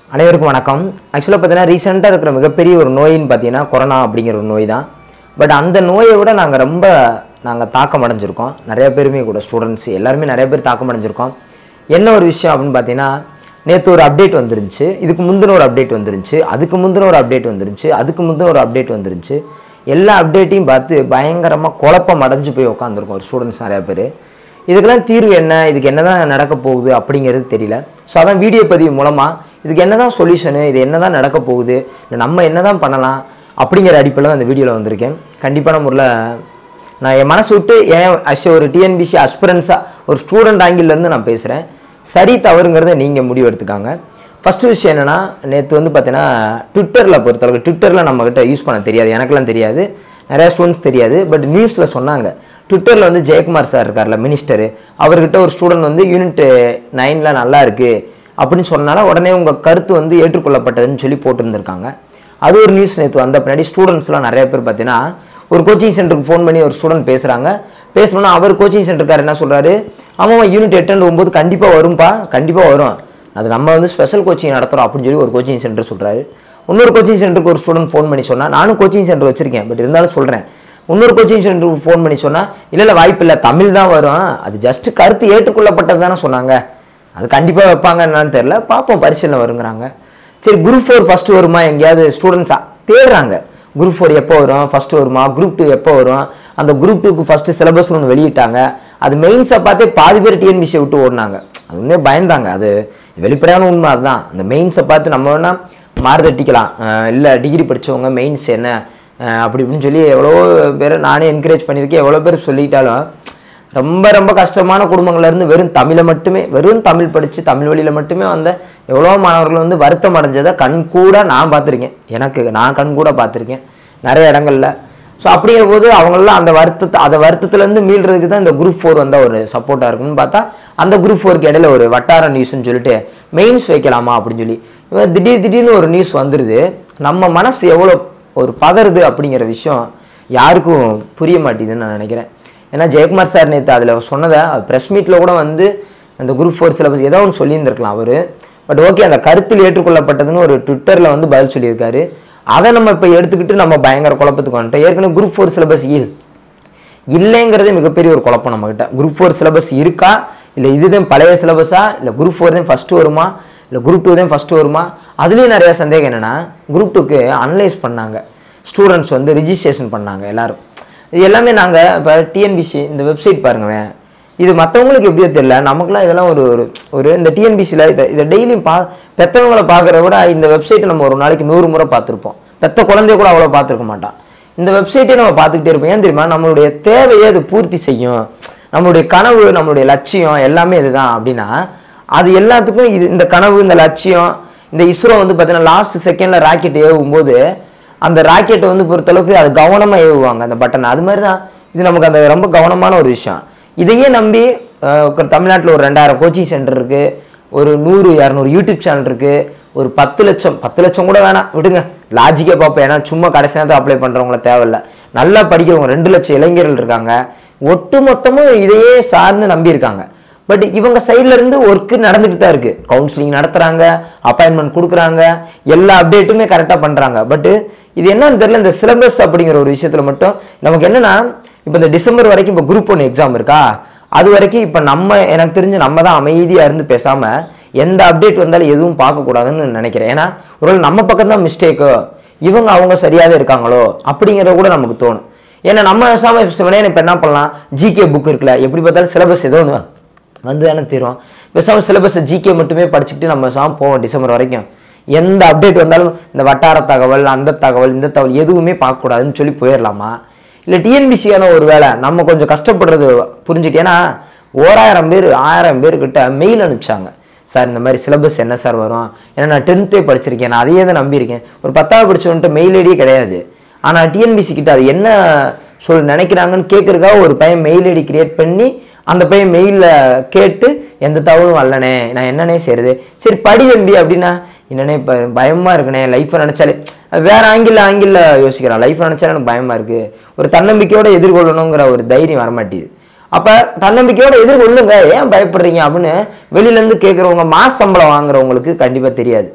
அனைவருக்கும் வணக்கம் ஆக்சுவலாக பார்த்தீங்கன்னா ரீசெண்டாக இருக்கிற மிகப்பெரிய ஒரு நோயின்னு பார்த்தீங்கன்னா கொரோனா அப்படிங்கிற ஒரு நோய் தான் பட் அந்த நோயை விட நாங்கள் ரொம்ப நாங்கள் தாக்கம் அடைஞ்சிருக்கோம் நிறைய பேருமே கூட ஸ்டூடெண்ட்ஸ் எல்லாருமே நிறைய பேர் தாக்கம் அடைஞ்சிருக்கோம் என்ன ஒரு விஷயம் அப்படின்னு பார்த்தீங்கன்னா நேற்று ஒரு அப்டேட் வந்துருந்துச்சு இதுக்கு முந்தின ஒரு அப்டேட் வந்துருந்துச்சு அதுக்கு முந்தின ஒரு அப்டேட் வந்துருந்துச்சு அதுக்கு முந்தின ஒரு அப்டேட் வந்துருந்துச்சு எல்லா அப்டேட்டையும் பார்த்து பயங்கரமாக குழப்பம் அடைஞ்சு போய் உட்காந்துருக்கோம் ஒரு ஸ்டூடெண்ட்ஸ் நிறைய பேர் இதுக்கெல்லாம் தீர்வு என்ன இதுக்கு என்னதான் நடக்க போகுது அப்படிங்கிறது தெரியல ஸோ அதான் வீடியோ பதிவு மூலமாக இதுக்கு என்னதான் சொல்யூஷனு இது என்னதான் நடக்க போகுது இல்லை நம்ம என்னதான் பண்ணலாம் அப்படிங்கிற அடிப்படையில் தான் அந்த வீடியோவில் வந்திருக்கேன் கண்டிப்பான முறையில் நான் என் மனசு விட்டு ஏன் அஸ் ஒரு டிஎன்பிசி அஸ்பிரன்ஸாக ஒரு ஸ்டூடெண்ட் ஆங்கிள்லேருந்து நான் பேசுகிறேன் சரி தவறுங்கிறத நீங்கள் முடிவு எடுத்துக்காங்க ஃபஸ்ட்டு விஷயம் என்னென்னா நேற்று வந்து பார்த்தீங்கன்னா ட்விட்டரில் பொறுத்தளவுக்கு ட்விட்டரில் நம்மக்கிட்ட யூஸ் பண்ண தெரியாது எனக்கெல்லாம் தெரியாது நிறையா ஸ்டூடெண்ட்ஸ் தெரியாது பட் நியூஸில் சொன்னாங்க ட்விட்டரில் வந்து ஜெயக்குமார் சார் இருக்கார்ல மினிஸ்டரு அவர்கிட்ட ஒரு ஸ்டூடெண்ட் வந்து யூனிட் நைனில் நல்லா இருக்குது அப்படின்னு சொன்னால உடனே உங்கள் கருத்து வந்து ஏற்றுக்கொள்ளப்பட்டதுன்னு சொல்லி போட்டிருந்திருக்காங்க அது ஒரு நியூஸ் நேற்று வந்த பின்னாடி ஸ்டூடெண்ட்ஸ்லாம் நிறைய பேர் பார்த்தீங்கன்னா ஒரு கோச்சிங் சென்டருக்கு ஃபோன் பண்ணி ஒரு ஸ்டூடெண்ட் பேசுகிறாங்க பேசணும்னா அவர் கோச்சிங் சென்டருக்கார் என்ன சொல்கிறாரு ஆமாம் யூனிட் எட்டு அண்ட் ஒம்பது கண்டிப்பாக வரும்பா கண்டிப்பாக வரும் அது நம்ம வந்து ஸ்பெஷல் கோச்சிங் நடத்துகிறோம் அப்படின்னு சொல்லி ஒரு கோச்சிங் சென்டர் சொல்கிறாரு இன்னொரு கோச்சிங் சென்டருக்கு ஒரு ஸ்டூடெண்ட் ஃபோன் பண்ணி சொன்னால் நானும் கோச்சிங் சென்டர் வச்சிருக்கேன் பட் இருந்தாலும் சொல்கிறேன் இன்னொரு கோச்சிங் சென்டருக்கு ஃபோன் பண்ணி சொன்னால் இல்லை இல்லை வாய்ப்பு இல்லை தமிழ் தான் வரும் அது ஜஸ்ட் கருத்து ஏற்றுக்கொள்ளப்பட்டது தானே சொன்னாங்க அது கண்டிப்பாக வைப்பாங்க என்னன்னு தெரில பார்ப்போம் பரிசீலனை வருங்கிறாங்க சரி குரூப் ஃபோர் ஃபஸ்ட்டு வருமா எங்கேயாவது ஸ்டூடெண்ட்ஸாக தேடுறாங்க குரூப் ஃபோர் எப்போ வரும் ஃபஸ்ட்டு வருமா குரூப் டூ எப்போ வரும் அந்த குரூப் டூக்கு ஃபஸ்ட்டு சிலபஸ் ஒன்று வெளியிட்டாங்க அது மெயின்ஸை பார்த்தே பாதி பேர் டிஎன்பிசியை விட்டு ஓடினாங்க அது உண்மையே பயந்தாங்க அது வெளிப்படையான உண்மை அதுதான் அந்த மெயின்ஸை பார்த்து நம்ம வேணால் மாறுதட்டிக்கலாம் இல்லை டிகிரி படித்தவங்க மெயின்ஸ் என்ன அஹ் அப்படி இப்படின்னு சொல்லி எவ்வளோ பேர் நானே என்கரேஜ் பண்ணியிருக்கேன் எவ்வளோ பேர் சொல்லிட்டாலும் ரொம்ப ரொம்ப கஷ்டமான குடும்பங்கள்ல இருந்து வெறும் தமிழை மட்டுமே வெறும் தமிழ் படித்து தமிழ் வழியில் மட்டுமே வந்த எவ்வளோ மாணவர்கள் வந்து வருத்தம் அடைஞ்சதை கண் கூட நான் பார்த்துருக்கேன் எனக்கு நான் கண் கூட பார்த்துருக்கேன் நிறைய இடங்கள்ல ஸோ அப்படிங்கிற போது அவங்களெல்லாம் அந்த வருத்தத்தை அந்த வருத்தத்துலேருந்து மீள்றதுக்கு தான் இந்த குரூப் ஃபோர் வந்தால் ஒரு சப்போர்ட்டாக இருக்குன்னு பார்த்தா அந்த குரூப் ஃபோருக்கு இடையில ஒரு வட்டார நியூஸ்னு சொல்லிட்டு மெயின்ஸ் வைக்கலாமா அப்படின்னு சொல்லி இவன் திடீர் திடீர்னு ஒரு நியூஸ் வந்துடுது நம்ம மனசு எவ்வளோ ஒரு பதறுது அப்படிங்கிற விஷயம் யாருக்கும் புரிய மாட்டேங்குதுன்னு நான் நினைக்கிறேன் ஏன்னா ஜெயக்குமார் சார் நேற்று அதில் சொன்னதை ப்ரெஸ் மீட்டில் கூட வந்து அந்த குரூப் ஃபோர் சிலபஸ் ஏதோ ஒன்று சொல்லியிருந்திருக்கலாம் அவர் பட் ஓகே அந்த கருத்தில் ஏற்றுக்கொள்ளப்பட்டதுன்னு ஒரு ட்விட்டரில் வந்து பதில் சொல்லியிருக்காரு அதை நம்ம இப்போ எடுத்துக்கிட்டு நம்ம பயங்கர குழப்பத்துக்கு வந்துட்டோம் ஏற்கனவே குரூப் ஃபோர் சிலபஸ் இல் இல்லைங்கிறதே மிகப்பெரிய ஒரு குழப்பம் நம்மகிட்ட குரூப் ஃபோர் சிலபஸ் இருக்கா இல்லை இதுதான் பழைய சிலபஸா இல்லை குரூப் ஃபோர் தான் ஃபஸ்ட்டு வருமா இல்லை குரூப் டூ தான் ஃபஸ்ட்டு வருமா அதுலேயும் நிறைய சந்தேகம் என்னென்னா குரூப் டூக்கு அனலைஸ் பண்ணாங்க ஸ்டூடெண்ட்ஸ் வந்து ரிஜிஸ்ட்ரேஷன் பண்ணாங்க எல்லாரும் இது எல்லாமே நாங்கள் இப்போ டிஎன்பிசி இந்த வெப்சைட் பாருங்கவேன் இது மற்றவங்களுக்கு எப்படியோ தெரியல நமக்குலாம் இதெல்லாம் ஒரு ஒரு ஒரு இந்த டிஎன்பிசியில் இதை இதை டெய்லியும் பா பெற்றவங்களை பார்க்குறத விட இந்த வெப்சைட்டை நம்ம ஒரு நாளைக்கு நூறு முறை பார்த்துருப்போம் பெத்த குழந்தைய கூட அவ்வளோ பார்த்துருக்க மாட்டான் இந்த வெப்சைட்டே நம்ம பார்த்துக்கிட்டே இருப்போம் ஏன் தெரியுமா நம்மளுடைய தேவையை அது பூர்த்தி செய்யும் நம்மளுடைய கனவு நம்மளுடைய லட்சியம் எல்லாமே இதுதான் அப்படின்னா அது எல்லாத்துக்கும் இது இந்த கனவு இந்த லட்சியம் இந்த இஸ்ரோ வந்து பார்த்தீங்கன்னா லாஸ்ட் செகண்டில் ராக்கெட் ஏவும் போது அந்த ராக்கெட்டை வந்து பொறுத்தளவுக்கு அது கவனமாக ஏவுவாங்க அந்த பட்டன் அது மாதிரி தான் இது நமக்கு அந்த ரொம்ப கவனமான ஒரு விஷயம் இதையே நம்பி தமிழ்நாட்டில் ஒரு ரெண்டாயிரம் கோச்சிங் சென்டர் இருக்குது ஒரு நூறு இரநூறு யூடியூப் சேனல் இருக்குது ஒரு பத்து லட்சம் பத்து லட்சம் கூட வேணாம் விடுங்க லாஜிக்கே பார்ப்போம் ஏன்னா சும்மா கடைசி நேரத்தில் அப்ளை பண்ணுறவங்கள தேவையில்ல நல்லா படிக்கிறவங்க ரெண்டு லட்சம் இளைஞர்கள் இருக்காங்க ஒட்டு மொத்தமும் இதையே சார்ந்து நம்பியிருக்காங்க பட் இவங்க சைட்ல இருந்து ஒர்க்கு நடந்துகிட்டு தான் இருக்கு கவுன்சிலிங் நடத்துறாங்க அப்பாயின்மெண்ட் கொடுக்குறாங்க எல்லா அப்டேட்டுமே கரெக்டாக பண்றாங்க பட் இது என்னன்னு தெரியல இந்த சிலபஸ் அப்படிங்கிற ஒரு விஷயத்துல மட்டும் நமக்கு என்னன்னா இப்போ இந்த டிசம்பர் வரைக்கும் இப்போ குரூப் ஒன் எக்ஸாம் இருக்கா அது வரைக்கும் இப்போ நம்ம எனக்கு தெரிஞ்சு நம்ம தான் அமைதியாக இருந்து பேசாம எந்த அப்டேட் வந்தாலும் எதுவும் பார்க்கக்கூடாதுன்னு நினைக்கிறேன் ஏன்னா ஒருவேளை நம்ம பக்கம் தான் மிஸ்டேக்கோ இவங்க அவங்க சரியாவே இருக்காங்களோ அப்படிங்கிறத கூட நமக்கு தோணும் ஏன்னா நம்ம பேசாம சிவனே இப்போ என்ன பண்ணலாம் ஜிகே புக் இருக்குல்ல எப்படி பார்த்தாலும் சிலபஸ் ஏதோ ஒன்று வந்து தானே தீரும் பேசாமல் சிலபஸை ஜிகே மட்டுமே படிச்சுக்கிட்டு நம்ம பேசாம போவோம் டிசம்பர் வரைக்கும் எந்த அப்டேட் வந்தாலும் இந்த வட்டார தகவல் அந்த தகவல் இந்த தகவல் எதுவுமே பார்க்கக்கூடாதுன்னு சொல்லி போயிடலாமா இல்லை டிஎன்பிசியான ஒரு வேலை நம்ம கொஞ்சம் கஷ்டப்படுறது புரிஞ்சுட்டு ஏன்னா ஓராயிரம் பேர் ஆயிரம் பேர்கிட்ட மெயில் அனுப்பிச்சாங்க சார் இந்த மாதிரி சிலபஸ் என்ன சார் வரும் ஏன்னா நான் டென்த்தே படிச்சிருக்கேன் நான் அதையே தான் நம்பியிருக்கேன் ஒரு பத்தாவது படிச்சவன்ட்டு மெயில் ஐடியே கிடையாது ஆனால் டிஎன்பிசி கிட்ட அது என்ன சொல் நினைக்கிறாங்கன்னு கேட்குறதுக்காக ஒரு பையன் மெயில் ஐடி கிரியேட் பண்ணி அந்த பையன் மெயிலில் கேட்டு எந்த தகவலும் வரலனே நான் என்னன்னே செய்யறது சரி படி தம்பி அப்படின்னா என்னன்னே இப்போ பயமாக இருக்குனே லைஃப்பை நினச்சாலே வேற ஆங்கில ஆங்கில யோசிக்கிறான் லைஃப் நினச்சாலே எனக்கு பயமாக இருக்குது ஒரு தன்னம்பிக்கையோட எதிர்கொள்ளணுங்கிற ஒரு தைரியம் வரமாட்டேது அப்ப தன்னம்பிக்கையோட எதிர்கொள்ளுங்க ஏன் பயப்படுறீங்க அப்படின்னு வெளியில இருந்து கேட்குறவங்க மாச சம்பளம் வாங்குறவங்களுக்கு கண்டிப்பா தெரியாது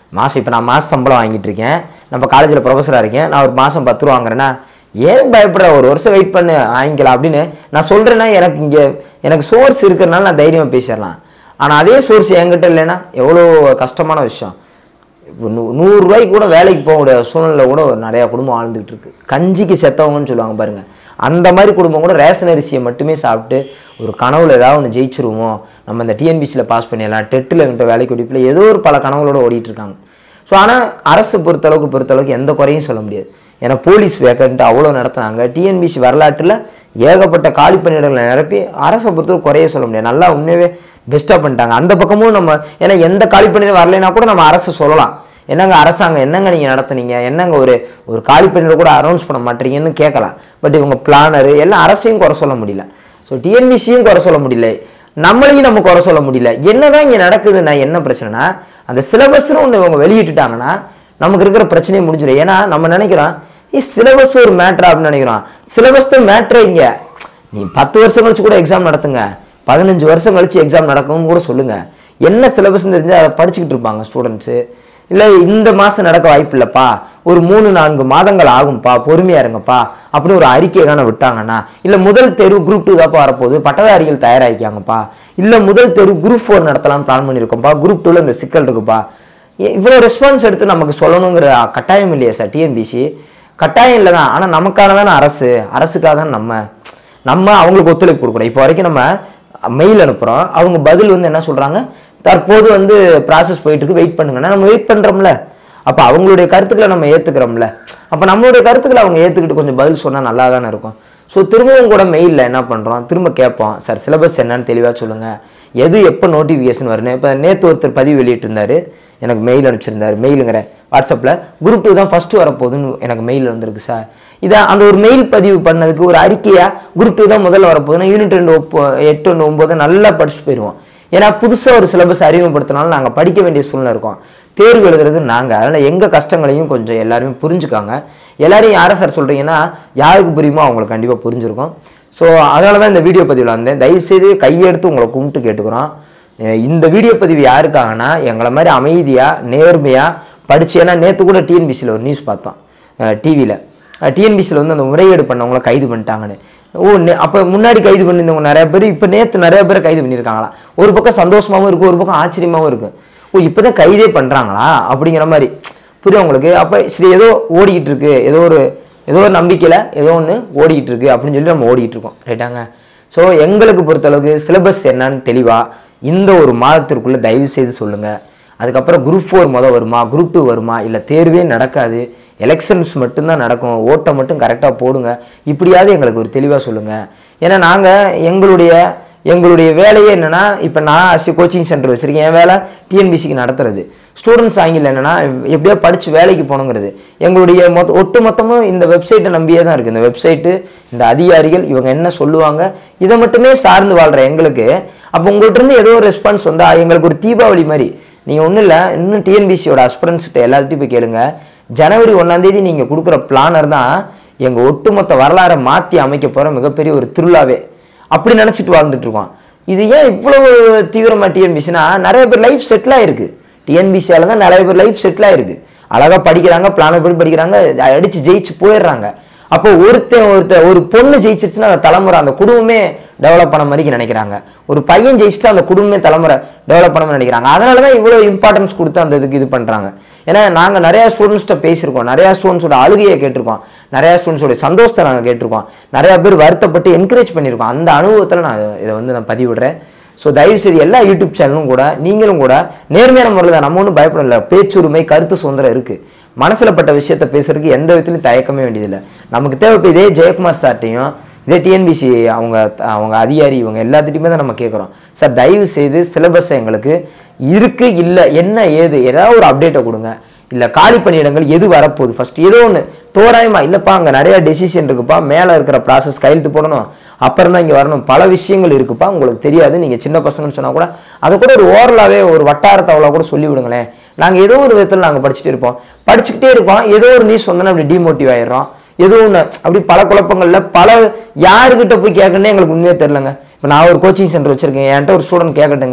மாதம் இப்போ நான் மாத சம்பளம் வாங்கிட்டு இருக்கேன் நம்ம காலேஜில் ப்ரொஃபஸராக இருக்கேன் நான் ஒரு மாதம் பத்து ரூபா வாங்குறேன்னா ஏன் பயப்படுற ஒரு வருஷம் வெயிட் பண்ணு வாங்கிக்கலாம் அப்படின்னு நான் சொல்கிறேன்னா எனக்கு இங்கே எனக்கு சோர்ஸ் இருக்கிறனால நான் தைரியமாக பேசிடலாம் ஆனால் அதே சோர்ஸ் என்கிட்ட இல்லைன்னா எவ்வளோ கஷ்டமான விஷயம் இப்போ நூ நூறுரூவாய்க்கு கூட வேலைக்கு போகக்கூடிய சூழ்நிலை கூட நிறையா குடும்பம் வாழ்ந்துகிட்டு இருக்கு கஞ்சிக்கு செத்தவங்கன்னு சொல்லுவாங்க பாருங்க அந்த மாதிரி குடும்பம் கூட ரேஷன் அரிசியை மட்டுமே சாப்பிட்டு ஒரு கனவுல ஏதாவது ஒன்று ஜெயிச்சிருவோம் நம்ம இந்த டிஎன்பிசியில் பாஸ் பண்ணிடலாம் டெட்டில் எங்கிட்ட வேலைக்கு ஒடிப்பில் ஏதோ ஒரு பல கனவுகளோட ஓடிட்டு இருக்காங்க ஸோ ஆனால் அரசு பொறுத்தளவுக்கு பொறுத்தளவுக்கு எந்த குறையும் சொல்ல முடியாது ஏன்னா போலீஸ் வேக்கன்ட்டு அவ்வளோ நடத்துனாங்க டிஎன்பிசி வரலாற்றில் ஏகப்பட்ட காலி பணியிடங்களை நிரப்பி அரசை பொறுத்தவரை குறைய சொல்ல முடியாது நல்லா உண்மையாகவே பெஸ்ட்டாக பண்ணிட்டாங்க அந்த பக்கமும் நம்ம ஏன்னா எந்த காலி பணியிடம் வரலைன்னா கூட நம்ம அரசு சொல்லலாம் என்னங்க அரசாங்கம் என்னங்க நீங்கள் நடத்துனீங்க என்னங்க ஒரு ஒரு காலி பணியிடம் கூட அனௌன்ஸ் பண்ண மாட்டீங்கன்னு கேட்கலாம் பட் இவங்க பிளானரு எல்லாம் அரசையும் குறை சொல்ல முடியல ஸோ டிஎன்பிசியும் குறை சொல்ல முடியல நம்மளையும் நம்ம குறை சொல்ல முடியல என்னதான் இங்கே நடக்குதுன்னா என்ன பிரச்சனைனா அந்த சிலபஸ்னு ஒன்று இவங்க வெளியிட்டுட்டாங்கன்னா நமக்கு இருக்கிற பிரச்சனையே முடிஞ்சிடும் ஏன்னா நம்ம நினைக்கிறோம் ஏ சிலபஸ் ஒரு மேட்ரு அப்படின்னு நினைக்கிறோம் சிலபஸ் தான் மேட்ரு இங்க நீ பத்து வருஷம் கழிச்சு கூட எக்ஸாம் நடத்துங்க பதினஞ்சு வருஷம் கழிச்சு எக்ஸாம் நடக்கும்னு கூட சொல்லுங்க என்ன சிலபஸ்ன்னு தெரிஞ்சு அதை படிச்சுக்கிட்டு இருப்பாங்க ஸ்டூடெண்ட்ஸு இல்லை இந்த மாதம் நடக்க வாய்ப்பு இல்லைப்பா ஒரு மூணு நான்கு மாதங்கள் ஆகும்ப்பா பொறுமையா இருங்கப்பா அப்படின்னு ஒரு அறிக்கை தானே விட்டாங்கன்னா இல்லை முதல் தேர்வு குரூப் டூ தான்ப்பா வரப்போகுது பட்டதாரிகள் தயாராகிக்காங்கப்பா இல்லை முதல் தேர்வு குரூப் ஃபோர் நடத்தலாம்னு பிளான் பண்ணியிருக்கோம்ப்பா குரூப் டூவில் இந்த சிக்கல் இருக்குப்பா ஏ- இவ்வளோ ரெஸ்பான்ஸ் எடுத்து நமக்கு சொல்லணுங்கிற கட்டாயம் இல்லையா சார் டிஎன்பிசி கட்டாயம் இல்லை தான் ஆனால் நமக்கான தானே அரசு அரசுக்காக தான் நம்ம நம்ம அவங்களுக்கு ஒத்துழைப்பு கொடுக்குறோம் இப்போ வரைக்கும் நம்ம மெயில் அனுப்புகிறோம் அவங்க பதில் வந்து என்ன சொல்கிறாங்க தற்போது வந்து ப்ராசஸ் போயிட்டு இருக்கு வெயிட் பண்ணுங்கன்னா நம்ம வெயிட் பண்ணுறோம்ல அப்போ அவங்களுடைய கருத்துக்களை நம்ம ஏற்றுக்கிறோம்ல அப்போ நம்மளுடைய கருத்துக்களை அவங்க ஏற்றுக்கிட்டு கொஞ்சம் பதில் சொன்னால் நல்லா தானே இருக்கும் ஸோ திரும்பவும் கூட மெயிலில் என்ன பண்ணுறோம் திரும்ப கேட்போம் சார் சிலபஸ் என்னன்னு தெளிவாக சொல்லுங்கள் எது எப்போ நோட்டிஃபிகேஷன் வரும்னு இப்போ நேற்று ஒருத்தர் பதிவு வெளியிட்டிருந்தாரு எனக்கு மெயில் அனுப்பிச்சிருந்தாரு மெயிலுங்கிற வாட்ஸ்அப்பில் குரூப் டூ தான் ஃபஸ்ட்டு வரப்போகுதுன்னு எனக்கு மெயில் வந்திருக்கு சார் இதை அந்த ஒரு மெயில் பதிவு பண்ணதுக்கு ஒரு அறிக்கையாக குரூப் டூ தான் முதல்ல வரப்போகுதுன்னா யூனிட் ரெண்டு ஒப்போ எட்டு ஒன்று ஒம்பது நல்லா படிச்சுட்டு போயிடுவோம் ஏன்னா புதுசாக ஒரு சிலபஸ் அறிமுகப்படுத்தினாலும் நாங்கள் படிக்க வேண்டிய சூழ்நிலை இருக்கோம் தேர்வு எழுதுறது நாங்கள் அதனால் எங்கள் கஷ்டங்களையும் கொஞ்சம் எல்லாருமே புரிஞ்சுக்காங்க எல்லாரையும் யாரை சார் சொல்கிறீங்கன்னா யாருக்கு புரியுமோ அவங்களுக்கு கண்டிப்பாக புரிஞ்சிருக்கும் ஸோ அதனால தான் இந்த வீடியோ பதிவில் வந்தேன் தயவுசெய்து கையெடுத்து உங்களை கும்பிட்டு கேட்டுக்கிறோம் அஹ் இந்த வீடியோ பதிவு யாருக்காகனா எங்களை மாதிரி அமைதியாக நேர்மையாக படிச்சு ஏன்னா நேற்று கூட டிஎன்பிசியில் ஒரு நியூஸ் பார்த்தோம் டிவியில் டிஎன்பிசியில் வந்து அந்த முறைகேடு பண்ணவங்கள கைது பண்ணிட்டாங்கன்னு ஓ அப்போ முன்னாடி கைது பண்ணியிருந்தவங்க நிறைய பேர் இப்போ நேற்று நிறைய பேர் கைது பண்ணியிருக்காங்களா ஒரு பக்கம் சந்தோஷமாகவும் இருக்கும் ஒரு பக்கம் ஆச்சரியமாகவும் இருக்கும் ஓ இப்போ தான் கைதே பண்ணுறாங்களா அப்படிங்கிற மாதிரி புரியும் உங்களுக்கு அப்போ சரி ஏதோ ஓடிக்கிட்டு இருக்கு ஏதோ ஒரு ஏதோ ஒரு நம்பிக்கையில் ஏதோ ஒன்று ஓடிக்கிட்டு இருக்கு அப்படின்னு சொல்லி நம்ம ஓடிக்கிட்டு இருக்கோம் ரைட்டாங்க ஸோ எங்களுக்கு பொறுத்தளவுக்கு சிலபஸ் என்னன்னு தெளிவாக இந்த ஒரு மாதத்திற்குள்ளே தயவு செய்து சொல்லுங்கள் அதுக்கப்புறம் குரூப் ஃபோர் மொதல் வருமா குரூப் டூ வருமா இல்லை தேர்வே நடக்காது எலெக்ஷன்ஸ் மட்டும்தான் நடக்கும் ஓட்டை மட்டும் கரெக்டாக போடுங்க இப்படியாவது எங்களுக்கு ஒரு தெளிவாக சொல்லுங்கள் ஏன்னா நாங்கள் எங்களுடைய எங்களுடைய வேலையே என்னன்னா இப்போ நான் அசி கோச்சிங் சென்டர் வச்சுருக்கேன் என் வேலை டிஎன்பிசிக்கு நடத்துறது ஸ்டூடெண்ட்ஸ் ஆங்கில என்னன்னா எப்படியோ படித்து வேலைக்கு போகணுங்கிறது எங்களுடைய மொத்த ஒட்டு மொத்தமும் இந்த வெப்சைட்டை நம்பியே தான் இருக்குது இந்த வெப்சைட்டு இந்த அதிகாரிகள் இவங்க என்ன சொல்லுவாங்க இதை மட்டுமே சார்ந்து வாழ்கிற எங்களுக்கு அப்போ உங்கள்கிட்ட இருந்து ஏதோ ஒரு ரெஸ்பான்ஸ் வந்தா எங்களுக்கு ஒரு தீபாவளி மாதிரி நீங்கள் ஒன்றும் இல்லை இன்னும் டிஎன்பிசியோட அஸ்பிரன்ஸ்கிட்ட எல்லாத்தையும் போய் கேளுங்க ஜனவரி ஒன்றாம் தேதி நீங்கள் கொடுக்குற பிளானர் தான் எங்கள் ஒட்டுமொத்த வரலாறை மாற்றி அமைக்க போகிற மிகப்பெரிய ஒரு திருவிழாவே அப்படி நினச்சிட்டு வாழ்ந்துட்டு இருக்கோம் இது ஏன் இவ்வளோ தீவிரமாக டிஎன்பிசினா நிறைய பேர் லைஃப் செட்டில் ஆயிருக்கு டிஎன்பிசியால தான் நிறைய பேர் லைஃப் செட்டில் ஆயிருக்கு அழகாக படிக்கிறாங்க பிளானை படி படிக்கிறாங்க அடித்து ஜெயிச்சு போயிடுறாங்க அப்போ ஒருத்தன் ஒருத்தன் ஒரு பொண்ணு ஜெயிச்சிருச்சுன்னா அந்த தலைமுறை அந்த குடும்பமே டெவலப் பண்ண மாதிரி நினைக்கிறாங்க ஒரு பையன் ஜெயிச்சுட்டு அந்த குடும்பமே தலைமுறை டெவலப் பண்ண மாதிரி நினைக்கிறாங்க அதனால தான் இவ்வளோ இம்பார்ட்டன்ஸ் கொடுத்து அந்த இதுக்கு இது பண்ணுறாங்க ஏன்னா நாங்கள் நிறையா ஸ்டூடெண்ட்ஸ்கிட்ட பேசியிருக்கோம் நிறையா ஸ்டூடெண்ட்ஸோட அழுகையை கேட்டிருக்கோம் நிறையா ஸ்டூடெண்ட்ஸோட சந்தோஷத்தை நாங்கள் கேட்டிருக்கோம் நிறையா பேர் வருத்தப்பட்டு என்கரேஜ் பண்ணியிருக்கோம் அந்த அனுபவத்தில் நான் இதை வந்து நான் பதிவிடுறேன் ஸோ தயவு செய்து எல்லா யூடியூப் சேனலும் கூட நீங்களும் கூட நேர்மையான முறையில் தான் நம்ம ஒன்றும் பயப்படல பேச்சுரிமை கருத்து சுதந்திரம் இருக்குது மனசில் பட்ட விஷயத்த பேசுறதுக்கு எந்த விதத்துலையும் தயக்கமே வேண்டியதில்லை நமக்கு தேவை இப்போ இதே ஜெயக்குமார் சார்ட்டையும் இதே டிஎன்பிசி அவங்க அவங்க அதிகாரி இவங்க எல்லாத்துட்டையுமே தான் நம்ம கேட்குறோம் சார் தயவு செய்து சிலபஸ் எங்களுக்கு இருக்கு இல்லை என்ன ஏது ஏதாவது ஒரு அப்டேட்டை கொடுங்க இல்லை காலி பணியிடங்கள் எது வரப்போகுது ஃபர்ஸ்ட் ஏதோ ஒன்று தோராயமா இல்லைப்பா அங்கே நிறைய டெசிஷன் இருக்குப்பா மேலே இருக்கிற ப்ராசஸ் கையெழுத்து போடணும் அப்புறம் தான் இங்கே வரணும் பல விஷயங்கள் இருக்குப்பா உங்களுக்கு தெரியாது நீங்கள் சின்ன பசங்கன்னு சொன்னால் கூட அதை கூட ஒரு ஓரலாகவே ஒரு வட்டாரத்தை அவ்வளோ கூட சொல்லி விடுங்களேன் நாங்கள் ஏதோ ஒரு விதத்தில் நாங்கள் படிச்சுட்டே இருப்போம் படிச்சுக்கிட்டே இருப்போம் ஏதோ ஒரு நியூஸ் வந்தோன்னா அப்படி டிமோட்டிவ் ஆயிடுறோம் ஏதோ ஒன்று அப்படி பல குழப்பங்களில் பல யாருக்கிட்ட போய் கேட்கணுன்னே எங்களுக்கு உண்மையே தெரிலங்க இப்போ நான் ஒரு கோச்சிங் சென்டர் வச்சுருக்கேன் என்கிட்ட ஒரு ஸ்டூடெண்ட் கேட்கட்டுங்க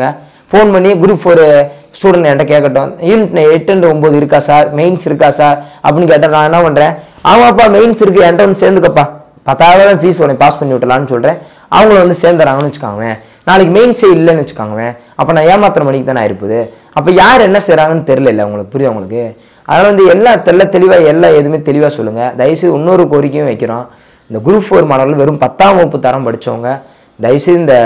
ஃபோன் பண்ணி குரூப் ஒரு ஸ்டூடெண்ட் என்கிட்ட கேட்கட்டும் யூனிட் எட்டு and ஒம்பது இருக்கா சார் மெயின்ஸ் இருக்கா சார் அப்படின்னு கேட்டால் நான் என்ன பண்ணுறேன் ஆமாப்பா மெயின்ஸ் இருக்கு என்கிட்ட வந்து சேர்ந்துக்கப்பா பத்தாயிரம் ஃபீஸ் உடனே பாஸ் பண்ணி விட்டலான்னு சொல்கிறேன் அவங்கள வந்து சேர்ந்துறாங்கன்னு வச்சுக்காங்களேன் நாளைக்கு மெயின்ஸே இல்லைன்னு வச்சுக்காங்களேன் அப்போ நான் ஏமாத்திர மணிக்கு தானே இருப்புது அப்போ யார் என்ன செய்கிறாங்கன்னு தெரியல இல்லை உங்களுக்கு புரியுது உங்களுக்கு அதனால் வந்து எல்லாம் தெல்ல தெளிவாக எல்லாம் எதுவுமே தெளிவாக சொல்லுங்கள் தயவுசெய்து இன்னொரு கோரிக்கையும் வைக்கிறோம் இந்த குரூப் ஃபோர் மாணவர்கள் வெறும் பத்தாம் வகுப்பு தரம் படித்தவங்க தயவுசெய்து இந்த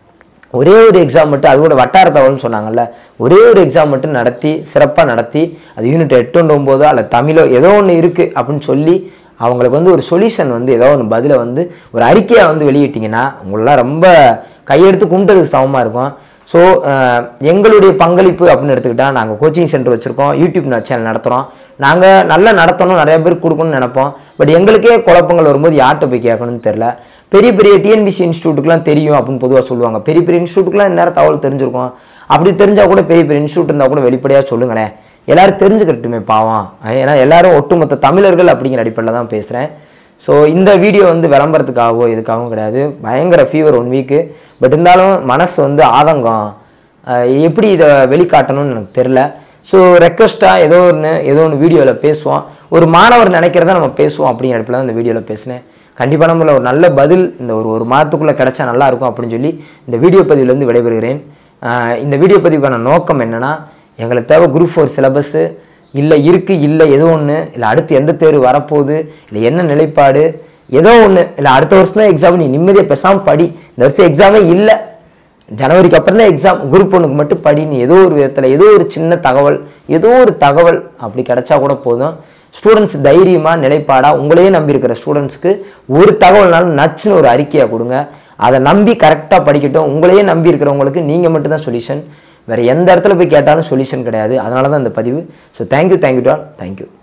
ஒரே ஒரு எக்ஸாம் மட்டும் அது கூட வட்டார தகவல்னு சொன்னாங்கல்ல ஒரே ஒரு எக்ஸாம் மட்டும் நடத்தி சிறப்பாக நடத்தி அது யூனிட் எட்டு ஒன்று ஒம்போதோ அல்ல தமிழோ ஏதோ ஒன்று இருக்குது அப்படின்னு சொல்லி அவங்களுக்கு வந்து ஒரு சொல்யூஷன் வந்து ஏதோ ஒன்று பதிலை வந்து ஒரு அறிக்கையை வந்து வெளியிட்டிங்கன்னா உங்களெலாம் ரொம்ப கையெடுத்து கும்பிட்டதுக்கு சமமாக இருக்கும் ஸோ எங்களுடைய பங்களிப்பு அப்படின்னு எடுத்துக்கிட்டால் நாங்கள் கோச்சிங் சென்டர் வச்சுருக்கோம் யூடியூப் சேனல் நடத்துகிறோம் நாங்கள் நல்லா நடத்தணும் நிறைய பேருக்கு கொடுக்கணும்னு நினைப்போம் பட் எங்களுக்கே குழப்பங்கள் வரும்போது யார்கிட்ட போய் கேட்கணும்னு தெரில பெரிய பெரிய டிஎன்பிசி இன்ஸ்டியூட்டுக்குலாம் தெரியும் அப்படின்னு பொதுவாக சொல்லுவாங்க பெரிய பெரிய இன்ஸ்டியூட்டுக்குலாம் நேரம் தகவல் தெரிஞ்சிருக்கும் அப்படி தெரிஞ்சால் கூட பெரிய பெரிய இன்ஸ்டியூட் இருந்தால் கூட வெளிப்படையாக சொல்லுங்களேன் எல்லாரும் தெரிஞ்சுக்கட்டுமே பாவம் ஏன்னா எல்லாரும் ஒட்டுமொத்த தமிழர்கள் அப்படிங்கிற அடிப்படையில் தான் பேசுகிறேன் ஸோ இந்த வீடியோ வந்து விளம்பரத்துக்காகவோ இதுக்காகவும் கிடையாது பயங்கர ஃபீவர் ஒன் வீக்கு பட் இருந்தாலும் மனசு வந்து ஆதங்கம் அஹ் எப்படி இதை வெளிக்காட்டணும்னு எனக்கு தெரில ஸோ ரெக்வஸ்ட்டாக ஏதோ ஒன்று ஏதோ ஒன்று வீடியோவில் பேசுவோம் ஒரு மாணவர் நினைக்கிறத நம்ம பேசுவோம் அப்படிங்கிற இடத்துல தான் இந்த வீடியோவில் பேசினேன் கண்டிப்பாக நம்மள ஒரு நல்ல பதில் இந்த ஒரு ஒரு மாதத்துக்குள்ளே கிடைச்சா நல்லா இருக்கும் அப்படின்னு சொல்லி இந்த வீடியோ பதிவிலேருந்து விடைபெறுகிறேன் அஹ் இந்த வீடியோ பதிவுக்கான நோக்கம் என்னென்னா எங்களுக்கு தேவை குரூப் ஃபோர் சிலபஸ்ஸு இல்லை இருக்குது இல்லை ஏதோ ஒன்று இல்லை அடுத்து எந்த தேர்வு வரப்போகுது இல்லை என்ன நிலைப்பாடு ஏதோ ஒன்று இல்லை அடுத்த வருஷம் தான் எக்ஸாம் நீ நிம்மதியாக பேசாமல் படி இந்த வருஷம் எக்ஸாமே இல்லை ஜனவரிக்கு அப்புறம் தான் எக்ஸாம் குரூப் ஒன்றுக்கு மட்டும் படி நீ ஏதோ ஒரு விதத்தில் ஏதோ ஒரு சின்ன தகவல் ஏதோ ஒரு தகவல் அப்படி கிடைச்சா கூட போதும் ஸ்டூடெண்ட்ஸ் தைரியமாக நிலைப்பாடாக உங்களையே நம்பி இருக்கிற ஸ்டூடெண்ட்ஸ்க்கு ஒரு தகவல்னாலும் நச்சுன்னு ஒரு அறிக்கையாக கொடுங்க அதை நம்பி கரெக்டாக படிக்கட்டும் உங்களையே நம்பி இருக்கிறவங்களுக்கு நீங்கள் மட்டும்தான் சொல்யூஷன் வேறு எந்த இடத்துல போய் கேட்டாலும் சொல்யூஷன் கிடையாது அதனால தான் இந்த பதிவு ஸோ தேங்க்யூ தேங்க்யூ டால் தேங்க்யூ